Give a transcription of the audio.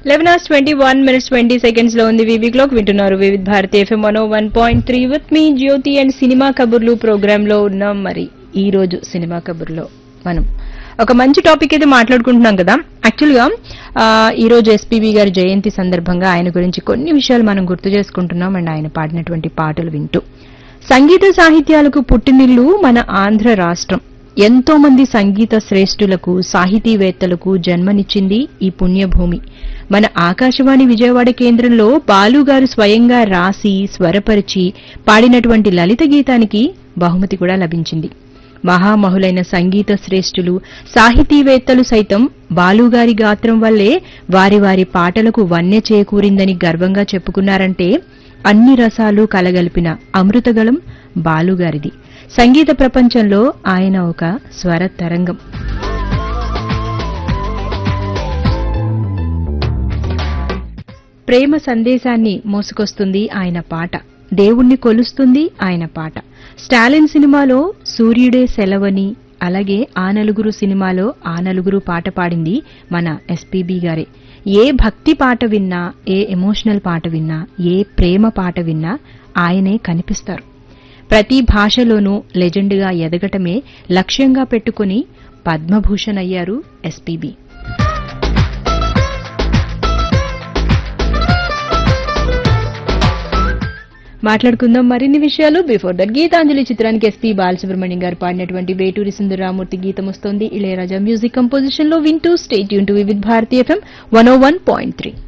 eleven hours twenty one minutes twenty seconds లో ఉంది వివి క్లాక్ వింటున్నారు Vividh Bharati FM one one point three with me Jyothi and cinema కబుర్లు program లో ఉన్నాం మరి ఈ రోజు సినిమా కబుర్లో మనం ఒక మంచి టాపిక్ అయితే మాట్లాడుకుంటున్నాం కదా యాక్చువల్ గా ఆ, ఈ రోజు ఎస్పీబీ గారి జయంతి సందర్భంగా ఆయన గురించి కొన్ని విషయాలు మనం గుర్తు చేసుకుంటున్నాం అండ్ ఆయన పాడినటువంటి పాటలు వింటూ సంగీత సాహిత్యాలకు పుట్టినిల్లు మన ఆంధ్ర రాష్ట్రం ఎంతో మంది సంగీత శ్రేష్ఠులకు సాహితీవేత్తలకు జన్మనిచ్చింది ఈ పుణ్యభూమి మన ఆకాశవాణి విజయవాడ కేంద్రంలో బాలు గారు స్వయంగా రాసి స్వరపరిచి పాడినటువంటి లలిత గీతానికి బహుమతి కూడా లభించింది మహామహులైన సంగీత శ్రేష్ఠులు సాహితీవేత్తలు సైతం బాలుగారి గాత్రం వల్లే వారి వారి పాటలకు వన్నె చేకూరిందని గర్వంగా చెప్పుకున్నారంటే అన్ని రసాలు కలగలిపిన అమృతగళం బాలుగారిది సంగీత ప్రపంచంలో ఆయన ఒక స్వర తరంగం ప్రేమ సందేశాన్ని మోసుకొస్తుంది ఆయన పాట దేవుణ్ణి కొలుస్తుంది ఆయన పాట స్టాలిన్ సినిమాలో సూర్యుడే సెలవని అలాగే ఆ నలుగురు సినిమాలో ఆ నలుగురు పాట పాడింది మన ఎస్పీబీ గారే ఏ భక్తి పాట విన్నా ఏ ఎమోషనల్ పాట విన్నా ఏ ప్రేమ పాట విన్నా ఆయనే కనిపిస్తారు ప్రతి భాషలోనూ లెజెండ్గా ఎదగటమే లక్ష్యంగా పెట్టుకుని పద్మభూషణ్ అయ్యారు ఎస్పీబీ మాట్లాడుకుందాం మరిన్ని విషయాలు బిఫోర్ దట్ గీతాంజలి చిత్రానికి ఎస్పీ బాలసుబ్రహ్మణ్యం గారు పాడినటువంటి వేటూరి సుందరరామూర్తి గీతం వస్తోంది ఇళయరాజా మ్యూజిక్ కంపోజిషన్ లో వింటూ స్టేట్ యూన్ to Vividh Bharati FM one O one point three